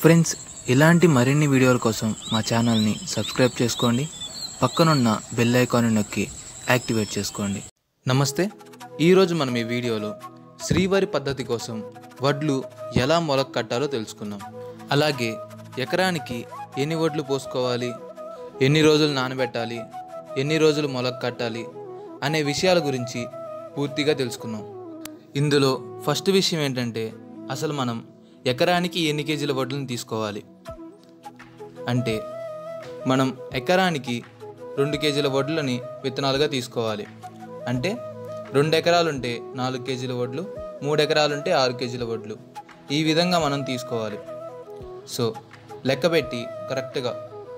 friends ఇలాంటి మరిన్ని వీడియోల కోసం మా ఛానల్ని సబ్స్క్రైబ్ చేసుకోండి పక్కనున్న బెల్ ఐకాన్ని నొక్కి యాక్టివేట్ చేసుకోండి నమస్తే ఈరోజు మనం ఈ వీడియోలో శ్రీవారి పద్ధతి కోసం వడ్లు ఎలా మొలక కట్టాలో తెలుసుకుందాం అలాగే ఎకరానికి ఎన్ని వడ్లు పోసుకోవాలి ఎన్ని రోజులు నానబెట్టాలి ఎన్ని రోజులు మొలక కట్టాలి అనే విషయాల గురించి పూర్తిగా తెలుసుకుందాం ఇందులో ఫస్ట్ విషయం ఏంటంటే అసలు మనం ఎకరానికి ఎన్ని కేజీల వడ్లను తీసుకోవాలి అంటే మనం ఎకరానికి రెండు కేజీల వడ్లని విత్తనాలుగా తీసుకోవాలి అంటే రెండు ఎకరాలుంటే నాలుగు కేజీల వడ్లు మూడు ఎకరాలుంటే ఆరు కేజీల వడ్లు ఈ విధంగా మనం తీసుకోవాలి సో లెక్కపెట్టి కరెక్ట్గా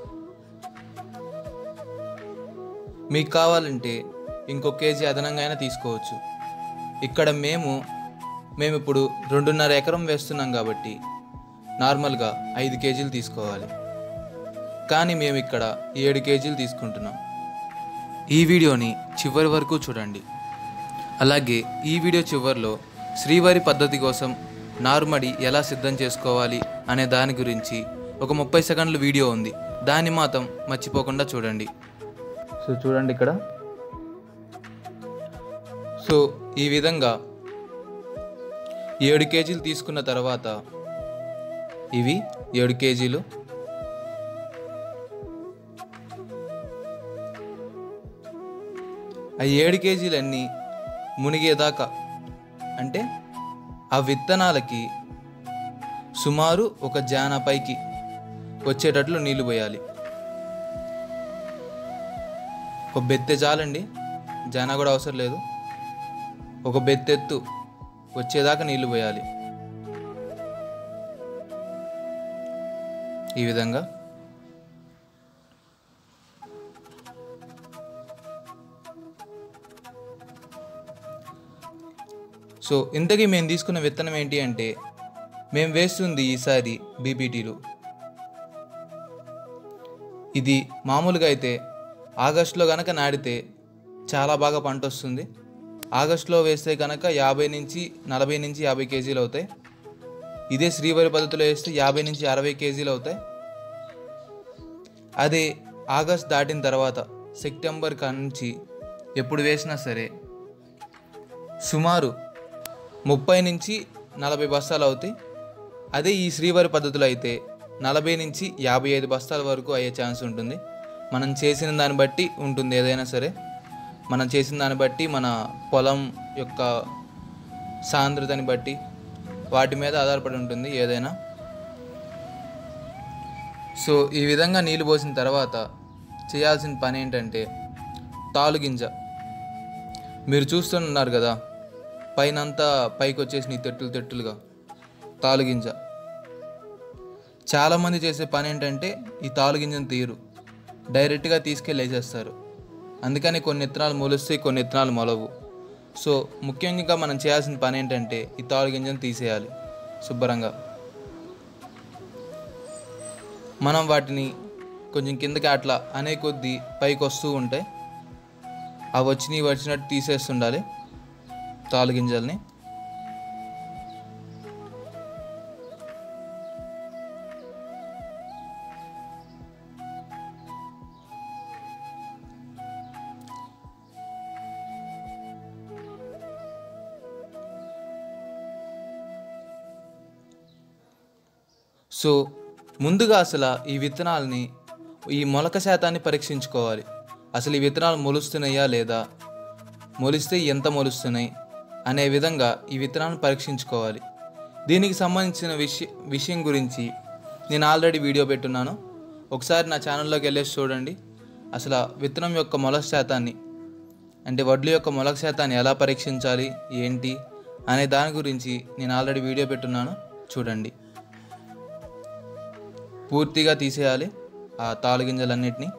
మీకు కావాలంటే ఇంకో కేజీ అదనంగా అయినా తీసుకోవచ్చు ఇక్కడ మేము మేము ఇప్పుడు రెండున్నర ఎకరం వేస్తున్నాం కాబట్టి నార్మల్గా ఐదు కేజీలు తీసుకోవాలి కానీ మేము ఇక్కడ ఏడు కేజీలు తీసుకుంటున్నాం ఈ వీడియోని చివరి వరకు చూడండి అలాగే ఈ వీడియో చివరిలో శ్రీవారి పద్ధతి కోసం నారుమడి ఎలా సిద్ధం చేసుకోవాలి అనే దాని గురించి ఒక ముప్పై సెకండ్ల వీడియో ఉంది దాన్ని మాత్రం మర్చిపోకుండా చూడండి సో చూడండి ఇక్కడ సో ఈ విధంగా ఏడు కేజీలు తీసుకున్న తర్వాత ఇవి ఏడు కేజీలు ఆ ఏడు కేజీలన్నీ మునిగేదాకా అంటే ఆ విత్తనాలకి సుమారు ఒక జాన పైకి వచ్చేటట్లు నీళ్లు పోయాలి ఒక బెత్తె చాలండి జానా కూడా అవసరం లేదు ఒక బెత్తెత్తు వచ్చేదాకా నీళ్లు పోయాలి ఈ విధంగా సో ఇంతకీ మేము తీసుకున్న విత్తనం ఏంటి అంటే మేము వేస్తుంది ఈసారి బీపీటీలు ఇది మామూలుగా అయితే ఆగస్టులో కనుక నాటితే చాలా బాగా పంట వస్తుంది ఆగస్టులో వేస్తే కనుక యాభై నుంచి నలభై నుంచి యాభై కేజీలు అవుతాయి ఇదే శ్రీవారి పద్ధతిలో వేస్తే యాభై నుంచి అరవై కేజీలు అవుతాయి అదే ఆగస్ట్ దాటిన తర్వాత సెప్టెంబర్ నుంచి ఎప్పుడు వేసినా సరే సుమారు ముప్పై నుంచి నలభై బస్తాలు అవుతాయి అదే ఈ శ్రీవారి పద్ధతిలో అయితే నలభై నుంచి యాభై ఐదు బస్తాల వరకు అయ్యే ఛాన్స్ ఉంటుంది మనం చేసిన దాన్ని బట్టి ఉంటుంది ఏదైనా సరే మనం చేసిన దాన్ని బట్టి మన పొలం యొక్క సాంద్రతని బట్టి వాటి మీద ఆధారపడి ఉంటుంది ఏదైనా సో ఈ విధంగా నీళ్ళు పోసిన తర్వాత చేయాల్సిన పని ఏంటంటే తాలు గింజ మీరు చూస్తున్నారు కదా పైన అంతా పైకి వచ్చేసిన ఈ తెట్టులు తెట్టులుగా తాలు గింజ చాలామంది చేసే పని ఏంటంటే ఈ తాలు గింజను తీయరు డైరెక్ట్గా తీసుకెళ్ళి వేసేస్తారు అందుకని కొన్ని విత్తనాలు మొలుస్తాయి కొన్ని విత్తనాలు మొలవు సో ముఖ్యంగా మనం చేయాల్సిన పని ఏంటంటే ఈ తాలు గింజను తీసేయాలి శుభ్రంగా మనం వాటిని కొంచెం కిందకి అట్లా అనే కొద్దీ పైకి వస్తూ ఉంటాయి అవి వచ్చినవి వచ్చినట్టు తీసేస్తుండాలి తాలు గింజల్ని సో ముందుగా అసలు ఈ విత్తనాలని ఈ మొలక శాతాన్ని పరీక్షించుకోవాలి అసలు ఈ విత్తనాలు మొలుస్తున్నాయా లేదా మొలిస్తే ఎంత మొలుస్తున్నాయి అనే విధంగా ఈ విత్తనాలను పరీక్షించుకోవాలి దీనికి సంబంధించిన విషయ విషయం గురించి నేను ఆల్రెడీ వీడియో పెట్టున్నాను ఒకసారి నా ఛానల్లోకి వెళ్ళేసి చూడండి అసలు ఆ విత్తనం యొక్క మొలక శాతాన్ని అంటే వడ్లు యొక్క మొలక శాతాన్ని ఎలా పరీక్షించాలి ఏంటి అనే దాని గురించి నేను ఆల్రెడీ వీడియో పెట్టున్నాను చూడండి పూర్తిగా తీసేయాలి ఆ తాలు గింజలన్నిటినీ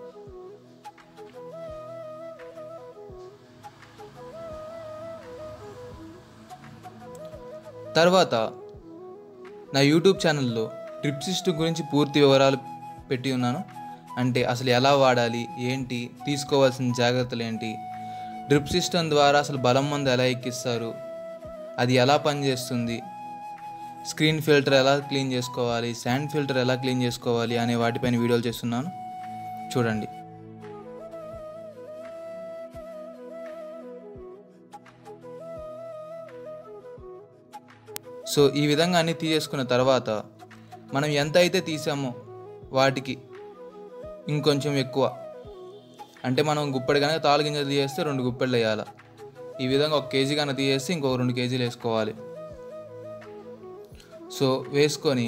తర్వాత నా యూట్యూబ్ ఛానల్లో డ్రిప్ సిస్టమ్ గురించి పూర్తి వివరాలు పెట్టి ఉన్నాను అంటే అసలు ఎలా వాడాలి ఏంటి తీసుకోవాల్సిన జాగ్రత్తలు ఏంటి డ్రిప్ సిస్టమ్ ద్వారా అసలు బలం మందు ఎలా ఎక్కిస్తారు అది ఎలా పనిచేస్తుంది స్క్రీన్ ఫిల్టర్ ఎలా క్లీన్ చేసుకోవాలి శాండ్ ఫిల్టర్ ఎలా క్లీన్ చేసుకోవాలి అనే వాటిపైన వీడియోలు చేస్తున్నాను చూడండి సో ఈ విధంగా అన్నీ తీసేసుకున్న తర్వాత మనం ఎంత అయితే తీసామో వాటికి ఇంకొంచెం ఎక్కువ అంటే మనం గుప్పెడు కనుక తాలు గింజలు తీసేస్తే రెండు గుప్పెళ్ళు వేయాలి ఈ విధంగా ఒక కేజీ కనుక తీసేస్తే ఇంకో రెండు కేజీలు వేసుకోవాలి సో వేసుకొని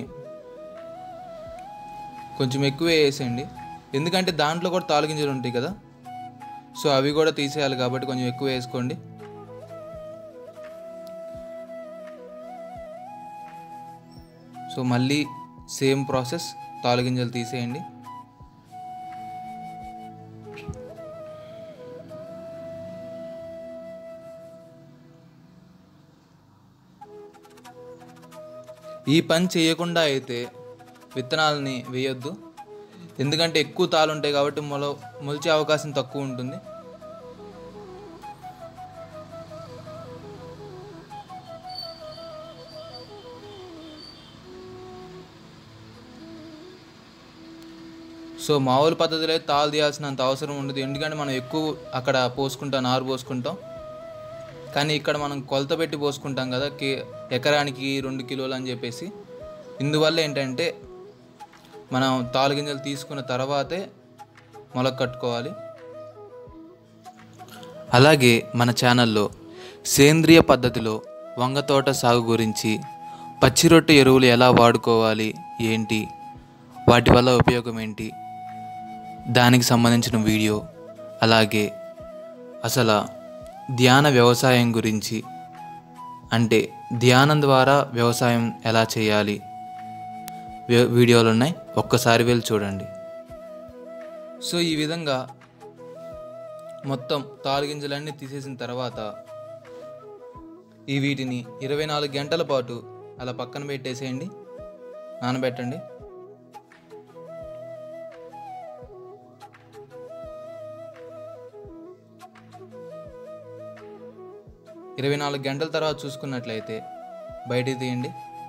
కొంచెం ఎక్కువే వేసేయండి ఎందుకంటే దాంట్లో కూడా తాలు గింజలు ఉంటాయి కదా సో అవి కూడా తీసేయాలి కాబట్టి కొంచెం ఎక్కువ వేసుకోండి సో మళ్ళీ సేమ్ ప్రాసెస్ తాలు గింజలు తీసేయండి ఈ పని చేయకుండా అయితే విత్తనాలని వేయొద్దు ఎందుకంటే ఎక్కువ తాలు ఉంటాయి కాబట్టి మొల మొలిచే అవకాశం తక్కువ ఉంటుంది సో మామూలు పద్ధతిలో అయితే తాలు తీయాల్సినంత అవసరం ఉండదు ఎందుకంటే మనం ఎక్కువ అక్కడ పోసుకుంటాం నారు పోసుకుంటాం కానీ ఇక్కడ మనం కొలత పెట్టి పోసుకుంటాం కదా కే ఎకరానికి రెండు కిలోలు అని చెప్పేసి ఇందువల్ల ఏంటంటే మనం తాలు గింజలు తీసుకున్న తర్వాతే మొలక కట్టుకోవాలి అలాగే మన ఛానల్లో సేంద్రియ పద్ధతిలో వంగ తోట సాగు గురించి పచ్చి రొట్టె ఎరువులు ఎలా వాడుకోవాలి ఏంటి వాటి వల్ల ఉపయోగం ఏంటి దానికి సంబంధించిన వీడియో అలాగే అసలు ధ్యాన వ్యవసాయం గురించి అంటే ధ్యానం ద్వారా వ్యవసాయం ఎలా చేయాలి వే- వీడియోలు ఉన్నాయి ఒక్కసారి వెళ్ళి చూడండి సో ఈ విధంగా మొత్తం తాలుగింజలన్నీ తీసేసిన తర్వాత ఈ వీటిని ఇరవై నాలుగు గంటల పాటు అలా పక్కన పెట్టేసేయండి నానబెట్టండి ఇరవై నాలుగు గంటల తర్వాత చూసుకున్నట్లయితే బయటికి తీయండి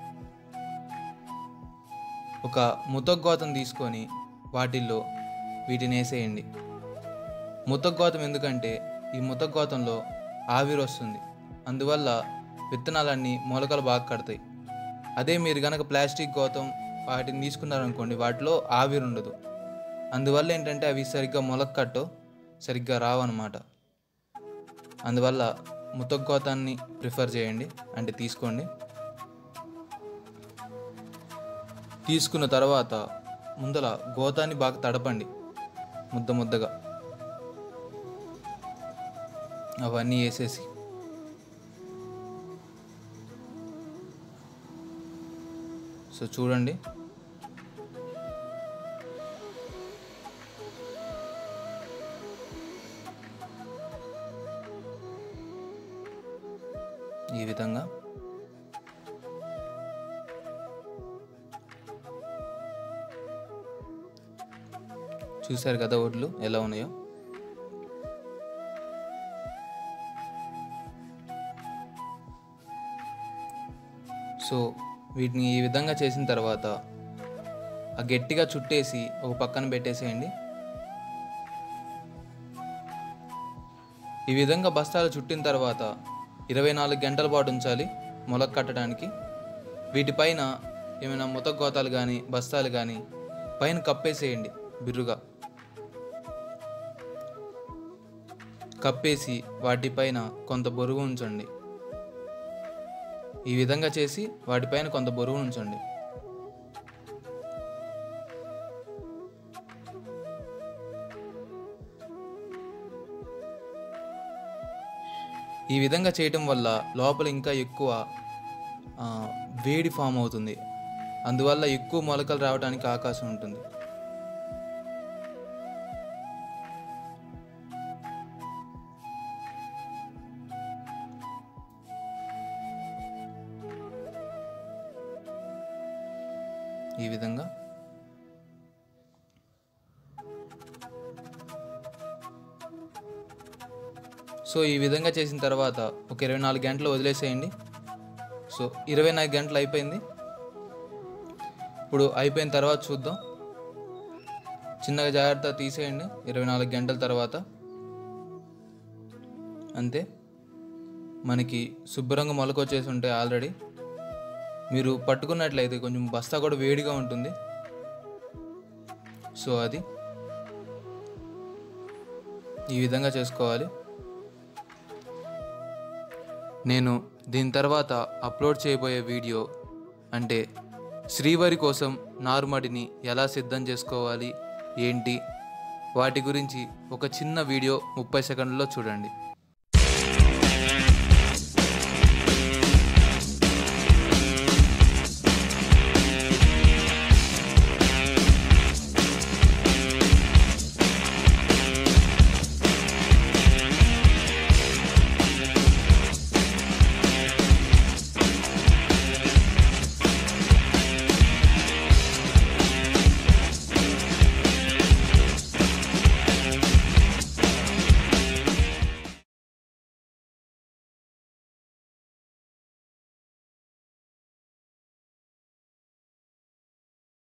ఒక ముతగ్గోతం తీసుకొని వాటిల్లో వీటిని వేసేయండి ముతగ్గోతం ఎందుకంటే ఈ ముతగ్గోతంలో ఆవిరి వస్తుంది అందువల్ల విత్తనాలన్నీ మొలకలు బాగా కడతాయి అదే మీరు కనుక ప్లాస్టిక్ గోతం వాటిని తీసుకున్నారనుకోండి వాటిలో ఆవిరి ఉండదు అందువల్ల ఏంటంటే అవి సరిగ్గా మొలక కట్టో సరిగ్గా రావన్నమాట అందువల్ల ముతగ్గోతాన్ని ప్రిఫర్ చేయండి అంటే తీసుకోండి తీసుకున్న తర్వాత ముందల గోతాన్ని బాగా తడపండి ముద్ద ముద్దగా అవన్నీ వేసేసి సో చూడండి ఈ విధంగా చూశారు కదా ఒడ్లు ఎలా ఉన్నాయో సో వీటిని ఈ విధంగా చేసిన తర్వాత ఆ గట్టిగా చుట్టేసి ఒక పక్కన పెట్టేసేయండి ఈ విధంగా బస్తాలు చుట్టిన తర్వాత ఇరవై నాలుగు గంటల పాటు ఉంచాలి మొలక కట్టడానికి వీటిపైన ఏమైనా ముతగోతాలు కానీ బస్తాలు కానీ పైన కప్పేసేయండి బిర్రుగా కప్పేసి వాటిపైన కొంత బరువు ఉంచండి ఈ విధంగా చేసి వాటిపైన కొంత బరువు ఉంచండి ఈ విధంగా చేయటం వల్ల లోపల ఇంకా ఎక్కువ ఆ, వేడి ఫామ్ అవుతుంది అందువల్ల ఎక్కువ మొలకలు రావడానికి అవకాశం ఉంటుంది ఈ విధంగా సో ఈ విధంగా చేసిన తర్వాత ఒక ఇరవై నాలుగు గంటలు వదిలేసేయండి సో ఇరవై నాలుగు గంటలు అయిపోయింది ఇప్పుడు అయిపోయిన తర్వాత చూద్దాం చిన్నగా జాగ్రత్త తీసేయండి ఇరవై నాలుగు గంటల తర్వాత అంతే మనకి శుభ్రంగా మొలకొచ్చేసి ఉంటాయి ఆల్రెడీ మీరు పట్టుకున్నట్లయితే కొంచెం బస్తా కూడా వేడిగా ఉంటుంది సో అది ఈ విధంగా చేసుకోవాలి నేను దీని తర్వాత అప్లోడ్ చేయబోయే వీడియో అంటే శ్రీవారి కోసం నారుమడిని ఎలా సిద్ధం చేసుకోవాలి ఏంటి వాటి గురించి ఒక చిన్న వీడియో ముప్పై సెకండ్లలో చూడండి